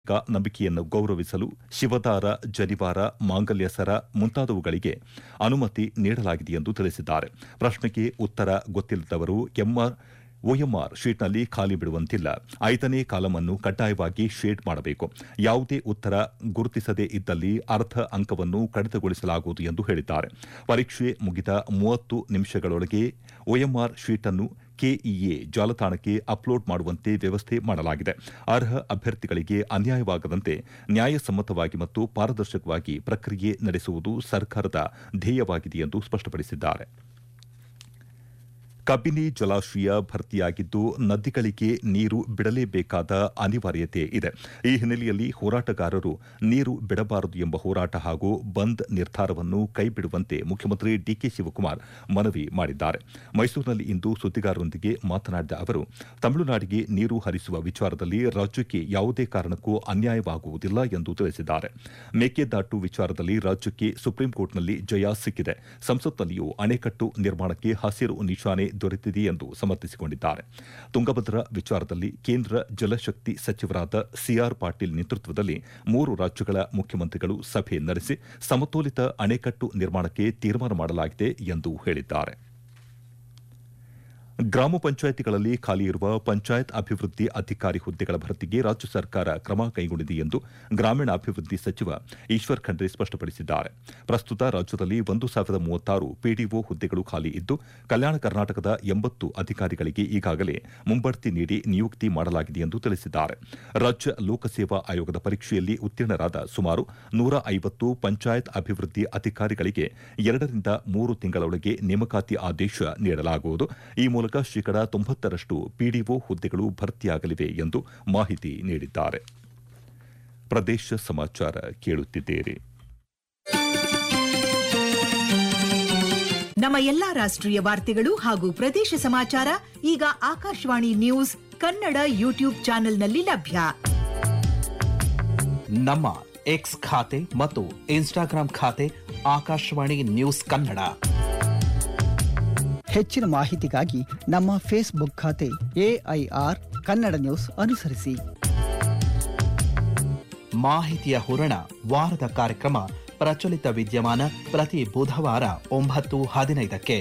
ನಂಬಿಕೆಯನ್ನು ಗೌರವಿಸಲು ಶಿವದಾರ ಜನಿವಾರ ಮಾಂಗಲ್ಯ ಸರ ಮುಂತಾದವುಗಳಿಗೆ ಅನುಮತಿ ನೀಡಲಾಗಿದೆ ಎಂದು ತಿಳಿಸಿದ್ದಾರೆ ಪ್ರಶ್ನೆಗೆ ಉತ್ತರ ಗೊತ್ತಿಲ್ಲದವರು ಎಂಆರ್ ಒಎಂಆರ್ ಶೀಟ್ನಲ್ಲಿ ಖಾಲಿ ಬಿಡುವಂತಿಲ್ಲ ಐದನೇ ಕಾಲಂ ಅನ್ನು ಕಡ್ಡಾಯವಾಗಿ ಶೇಡ್ ಮಾಡಬೇಕು ಯಾವುದೇ ಉತ್ತರ ಗುರುತಿಸದೇ ಇದ್ದಲ್ಲಿ ಅರ್ಧ ಅಂಕವನ್ನು ಕಡಿತಗೊಳಿಸಲಾಗುವುದು ಎಂದು ಹೇಳಿದ್ದಾರೆ ಪರೀಕ್ಷೆ ಮುಗಿದ ಮೂವತ್ತು ನಿಮಿಷಗಳೊಳಗೆ ಒಎಂಆರ್ ಶೀಟ್ ಅನ್ನು ಕೆಇಎ ಜಾಲತಾಣಕ್ಕೆ ಅಪ್ಲೋಡ್ ಮಾಡುವಂತೆ ವ್ಯವಸ್ಥೆ ಮಾಡಲಾಗಿದೆ ಅರ್ಹ ಅಭ್ಯರ್ಥಿಗಳಿಗೆ ಅನ್ಯಾಯವಾಗದಂತೆ ನ್ಯಾಯಸಮ್ಮತವಾಗಿ ಮತ್ತು ಪಾರದರ್ಶಕವಾಗಿ ಪ್ರಕ್ರಿಯೆ ನಡೆಸುವುದು ಸರ್ಕಾರದ ಧ್ಯೇಯವಾಗಿದೆ ಎಂದು ಸ್ಪಷ್ಟಪಡಿಸಿದ್ದಾರೆ ಕಬಿನಿ ಜಲಾಶಯ ಭರ್ತಿಯಾಗಿದ್ದು ನದಿಗಳಿಗೆ ನೀರು ಬಿಡಲೇಬೇಕಾದ ಅನಿವಾರ್ಯತೆ ಇದೆ ಈ ಹಿನ್ನೆಲೆಯಲ್ಲಿ ಹೋರಾಟಗಾರರು ನೀರು ಬಿಡಬಾರದು ಎಂಬ ಹೋರಾಟ ಹಾಗೂ ಬಂದ್ ನಿರ್ಧಾರವನ್ನು ಕೈಬಿಡುವಂತೆ ಮುಖ್ಯಮಂತ್ರಿ ಡಿಕೆ ಶಿವಕುಮಾರ್ ಮನವಿ ಮಾಡಿದ್ದಾರೆ ಮೈಸೂರಿನಲ್ಲಿ ಇಂದು ಸುದ್ದಿಗಾರರೊಂದಿಗೆ ಮಾತನಾಡಿದ ಅವರು ತಮಿಳುನಾಡಿಗೆ ನೀರು ಹರಿಸುವ ವಿಚಾರದಲ್ಲಿ ರಾಜ್ಯಕ್ಕೆ ಯಾವುದೇ ಕಾರಣಕ್ಕೂ ಅನ್ಯಾಯವಾಗುವುದಿಲ್ಲ ಎಂದು ತಿಳಿಸಿದ್ದಾರೆ ಮೇಕೆದಾಟು ವಿಚಾರದಲ್ಲಿ ರಾಜ್ಯಕ್ಕೆ ಸುಪ್ರೀಂಕೋರ್ಟ್ನಲ್ಲಿ ಜಯ ಸಿಕ್ಕಿದೆ ಸಂಸತ್ನಲ್ಲಿಯೂ ಅಣೆಕಟ್ಟು ನಿರ್ಮಾಣಕ್ಕೆ ಹಸಿರು ನಿಶಾನೆ ದೊರೆತಿದೆ ಎಂದು ಸಮರ್ಥಿಸಿಕೊಂಡಿದ್ದಾರೆ ತುಂಗಭದ್ರಾ ವಿಚಾರದಲ್ಲಿ ಕೇಂದ್ರ ಜಲಶಕ್ತಿ ಸಚಿವರಾದ ಸಿಆರ್ ಪಾಟೀಲ್ ನೇತೃತ್ವದಲ್ಲಿ ಮೂರು ರಾಜ್ಯಗಳ ಮುಖ್ಯಮಂತ್ರಿಗಳು ಸಭೆ ನಡೆಸಿ ಸಮತೋಲಿತ ಅಣೆಕಟ್ಟು ನಿರ್ಮಾಣಕ್ಕೆ ತೀರ್ಮಾನ ಮಾಡಲಾಗಿದೆ ಎಂದು ಹೇಳಿದ್ದಾರೆ ಗ್ರಾಮ ಪಂಚಾಯಿತಿಗಳಲ್ಲಿ ಖಾಲಿ ಇರುವ ಪಂಚಾಯತ್ ಅಭಿವೃದ್ಧಿ ಅಧಿಕಾರಿ ಹುದ್ದೆಗಳ ಭರ್ತಿಗೆ ರಾಜ್ಯ ಸರ್ಕಾರ ಕ್ರಮ ಕೈಗೊಂಡಿದೆ ಎಂದು ಗ್ರಾಮೀಣಾಭಿವೃದ್ಧಿ ಸಚಿವ ಈಶ್ವರ್ ಖಂಡ್ರೆ ಸ್ಪಷ್ಟಪಡಿಸಿದ್ದಾರೆ ಪ್ರಸ್ತುತ ರಾಜ್ಯದಲ್ಲಿ ಒಂದು ಸಾವಿರದ ಮೂವತ್ತಾರು ಪಿಡಿಒ ಹುದ್ದೆಗಳು ಖಾಲಿ ಇದ್ದು ಕಲ್ಯಾಣ ಕರ್ನಾಟಕದ ಎಂಬತ್ತು ಅಧಿಕಾರಿಗಳಿಗೆ ಈಗಾಗಲೇ ಮುಂಬಡ್ತಿ ನೀಡಿ ನಿಯುಕ್ತಿ ಮಾಡಲಾಗಿದೆ ಎಂದು ತಿಳಿಸಿದ್ದಾರೆ ರಾಜ್ಯ ಲೋಕಸೇವಾ ಆಯೋಗದ ಪರೀಕ್ಷೆಯಲ್ಲಿ ಉತ್ತೀರ್ಣರಾದ ಸುಮಾರು ನೂರ ಐವತ್ತು ಪಂಚಾಯತ್ ಅಭಿವೃದ್ಧಿ ಅಧಿಕಾರಿಗಳಿಗೆ ಎರಡರಿಂದ ಮೂರು ತಿಂಗಳೊಳಗೆ ನೇಮಕಾತಿ ಆದೇಶ ನೀಡಲಾಗುವುದು ಈ ಮೂಲಕ ಶೇಕಡಾ ತೊಂಬತ್ತರಷ್ಟು ಪಿಡಿಒ ಹುದ್ದೆಗಳು ಭರ್ತಿಯಾಗಲಿವೆ ಎಂದು ಮಾಹಿತಿ ನೀಡಿದ್ದಾರೆ ಪ್ರದೇಶ ಸಮಾಚಾರ ಕೇಳುತ್ತಿದ್ದೀರಿ ನಮ್ಮ ಎಲ್ಲಾ ರಾಷ್ಟ್ರೀಯ ವಾರ್ತೆಗಳು ಹಾಗೂ ಪ್ರದೇಶ ಸಮಾಚಾರ ಈಗ ಆಕಾಶವಾಣಿ ನ್ಯೂಸ್ ಕನ್ನಡ ಯೂಟ್ಯೂಬ್ ಚಾನೆಲ್ನಲ್ಲಿ ಲಭ್ಯ ನಮ್ಮ ಎಕ್ಸ್ ಖಾತೆ ಮತ್ತು ಇನ್ಸ್ಟಾಗ್ರಾಂ ಖಾತೆ ಆಕಾಶವಾಣಿ ನ್ಯೂಸ್ ಕನ್ನಡ ಹೆಚ್ಚಿನ ಮಾಹಿತಿಗಾಗಿ ನಮ್ಮ ಫೇಸ್ಬುಕ್ ಖಾತೆ ಎಐಆರ್ ಕನ್ನಡ ನ್ಯೂಸ್ ಅನುಸರಿಸಿ ಮಾಹಿತಿಯ ಹೂರಣ ವಾರದ ಕಾರ್ಯಕ್ರಮ ಪ್ರಚಲಿತ ವಿದ್ಯಮಾನ ಪ್ರತಿ ಬುಧವಾರ ಒಂಬತ್ತು ಹದಿನೈದಕ್ಕೆ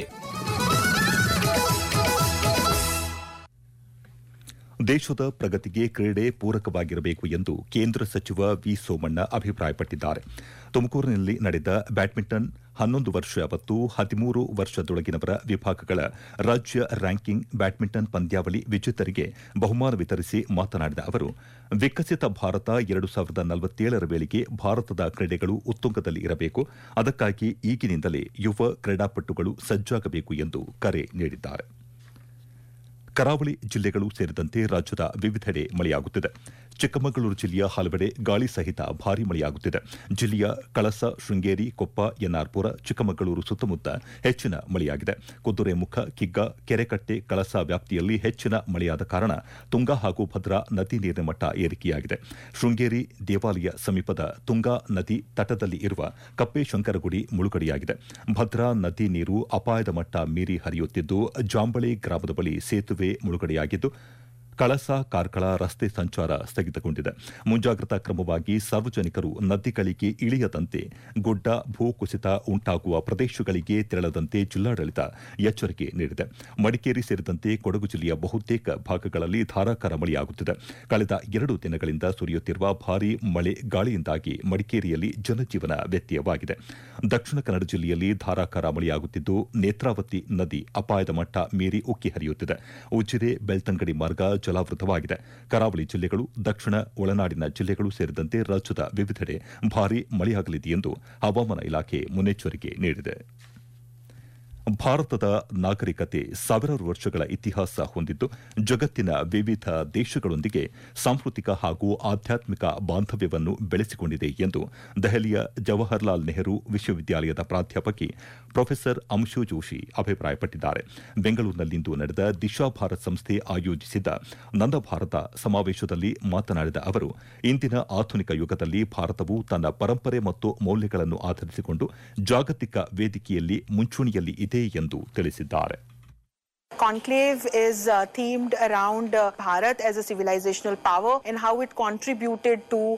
ದೇಶದ ಪ್ರಗತಿಗೆ ಕ್ರೀಡೆ ಪೂರಕವಾಗಿರಬೇಕು ಎಂದು ಕೇಂದ್ರ ಸಚಿವ ವಿ ಸೋಮಣ್ಣ ಅಭಿಪ್ರಾಯಪಟ್ಟಿದ್ದಾರೆ ತುಮಕೂರಿನಲ್ಲಿ ನಡೆದ ಬ್ಯಾಡ್ಮಿಂಟನ್ ಹನ್ನೊಂದು ವರ್ಷ ಮತ್ತು ಹದಿಮೂರು ವರ್ಷದೊಳಗಿನವರ ವಿಭಾಗಗಳ ರಾಜ್ಯ ರ್ಯಾಂಕಿಂಗ್ ಬ್ಯಾಡ್ಮಿಂಟನ್ ಪಂದ್ಯಾವಳಿ ವಿಜೇತರಿಗೆ ಬಹುಮಾನ ವಿತರಿಸಿ ಮಾತನಾಡಿದ ಅವರು ವಿಕಸಿತ ಭಾರತ ಎರಡು ಸಾವಿರದ ನಲವತ್ತೇಳರ ವೇಳೆಗೆ ಭಾರತದ ಕ್ರೀಡೆಗಳು ಉತ್ತುಂಗದಲ್ಲಿ ಇರಬೇಕು ಅದಕ್ಕಾಗಿ ಈಗಿನಿಂದಲೇ ಯುವ ಕ್ರೀಡಾಪಟುಗಳು ಸಜ್ಜಾಗಬೇಕು ಎಂದು ಕರೆ ನೀಡಿದ್ದಾರೆ ಕರಾವಳಿ ಜಿಲ್ಲೆಗಳು ಸೇರಿದಂತೆ ರಾಜ್ಯದ ವಿವಿಧೆಡೆ ಮಳೆಯಾಗುತ್ತಿದೆ ಚಿಕ್ಕಮಗಳೂರು ಜಿಲ್ಲೆಯ ಹಲವೆಡೆ ಗಾಳಿ ಸಹಿತ ಭಾರೀ ಮಳೆಯಾಗುತ್ತಿದೆ ಜಿಲ್ಲೆಯ ಕಳಸ ಶೃಂಗೇರಿ ಕೊಪ್ಪ ಎನ್ಆರ್ಪುರ ಚಿಕ್ಕಮಗಳೂರು ಸುತ್ತಮುತ್ತ ಹೆಚ್ಚಿನ ಮಳೆಯಾಗಿದೆ ಕುದುರೆಮುಖ ಕಿಗ್ಗ ಕೆರೆಕಟ್ಟೆ ಕಳಸ ವ್ಯಾಪ್ತಿಯಲ್ಲಿ ಹೆಚ್ಚಿನ ಮಳೆಯಾದ ಕಾರಣ ತುಂಗಾ ಹಾಗೂ ಭದ್ರಾ ನದಿ ನೀರಿನ ಮಟ್ಟ ಏರಿಕೆಯಾಗಿದೆ ಶೃಂಗೇರಿ ದೇವಾಲಯ ಸಮೀಪದ ತುಂಗಾ ನದಿ ತಟದಲ್ಲಿ ಇರುವ ಕಪ್ಪೆ ಶಂಕರಗುಡಿ ಮುಳುಗಡೆಯಾಗಿದೆ ಭದ್ರಾ ನದಿ ನೀರು ಅಪಾಯದ ಮಟ್ಟ ಮೀರಿ ಹರಿಯುತ್ತಿದ್ದು ಜಾಂಬಳಿ ಗ್ರಾಮದ ಬಳಿ ಸೇತುವೆ ಮುಳುಗಡೆಯಾಗಿದ್ದು ಕಳಸ ಕಾರ್ಕಳ ರಸ್ತೆ ಸಂಚಾರ ಸ್ಥಗಿತಗೊಂಡಿದೆ ಮುಂಜಾಗ್ರತಾ ಕ್ರಮವಾಗಿ ಸಾರ್ವಜನಿಕರು ನದಿಗಳಿಗೆ ಇಳಿಯದಂತೆ ಗುಡ್ಡ ಭೂಕುಸಿತ ಉಂಟಾಗುವ ಪ್ರದೇಶಗಳಿಗೆ ತೆರಳದಂತೆ ಜಿಲ್ಲಾಡಳಿತ ಎಚ್ಚರಿಕೆ ನೀಡಿದೆ ಮಡಿಕೇರಿ ಸೇರಿದಂತೆ ಕೊಡಗು ಜಿಲ್ಲೆಯ ಬಹುತೇಕ ಭಾಗಗಳಲ್ಲಿ ಧಾರಾಕಾರ ಮಳೆಯಾಗುತ್ತಿದೆ ಕಳೆದ ಎರಡು ದಿನಗಳಿಂದ ಸುರಿಯುತ್ತಿರುವ ಭಾರೀ ಮಳೆ ಗಾಳಿಯಿಂದಾಗಿ ಮಡಿಕೇರಿಯಲ್ಲಿ ಜನಜೀವನ ವ್ಯತ್ಯಯವಾಗಿದೆ ದಕ್ಷಿಣ ಕನ್ನಡ ಜಿಲ್ಲೆಯಲ್ಲಿ ಧಾರಾಕಾರ ಮಳೆಯಾಗುತ್ತಿದ್ದು ನೇತ್ರಾವತಿ ನದಿ ಅಪಾಯದ ಮಟ್ಟ ಮೀರಿ ಉಕ್ಕಿ ಹರಿಯುತ್ತಿದೆ ಉಜಿರೆ ಬೆಳ್ತಂಗಡಿ ಮಾರ್ಗ ಜಲಾವೃತವಾಗಿದೆ ಕರಾವಳಿ ಜಿಲ್ಲೆಗಳು ದಕ್ಷಿಣ ಒಳನಾಡಿನ ಜಿಲ್ಲೆಗಳು ಸೇರಿದಂತೆ ರಾಜ್ಯದ ವಿವಿಧೆಡೆ ಭಾರೀ ಮಳೆಯಾಗಲಿದೆ ಎಂದು ಹವಾಮಾನ ಇಲಾಖೆ ಮುನ್ನೆಚ್ಚರಿಕೆ ನೀಡಿದೆ ಭಾರತದ ನಾಗರಿಕತೆ ಸಾವಿರಾರು ವರ್ಷಗಳ ಇತಿಹಾಸ ಹೊಂದಿದ್ದು ಜಗತ್ತಿನ ವಿವಿಧ ದೇಶಗಳೊಂದಿಗೆ ಸಾಂಸ್ಕೃತಿಕ ಹಾಗೂ ಆಧ್ಯಾತ್ಮಿಕ ಬಾಂಧವ್ಯವನ್ನು ಬೆಳೆಸಿಕೊಂಡಿದೆ ಎಂದು ದೆಹಲಿಯ ಜವಾಹರ್ಲಾಲ್ ನೆಹರು ವಿಶ್ವವಿದ್ಯಾಲಯದ ಪ್ರಾಧ್ಯಾಪಕಿ ಪ್ರೊಫೆಸರ್ ಅಂಶು ಜೋಶಿ ಅಭಿಪ್ರಾಯಪಟ್ಟಿದ್ದಾರೆ ಬೆಂಗಳೂರಿನಲ್ಲಿಂದು ನಡೆದ ದಿಶಾ ಭಾರತ್ ಸಂಸ್ಥೆ ಆಯೋಜಿಸಿದ್ದ ನನ್ನ ಭಾರತ ಸಮಾವೇಶದಲ್ಲಿ ಮಾತನಾಡಿದ ಅವರು ಇಂದಿನ ಆಧುನಿಕ ಯುಗದಲ್ಲಿ ಭಾರತವು ತನ್ನ ಪರಂಪರೆ ಮತ್ತು ಮೌಲ್ಯಗಳನ್ನು ಆಧರಿಸಿಕೊಂಡು ಜಾಗತಿಕ ವೇದಿಕೆಯಲ್ಲಿ ಮುಂಚೂಣಿಯಲ್ಲಿ ಇದೆ ಎಂದು ತಿಳಿಸಿದ್ದಾರೆ Conclave is uh, themed around uh, Bharat as a civilizational power and how it contributed to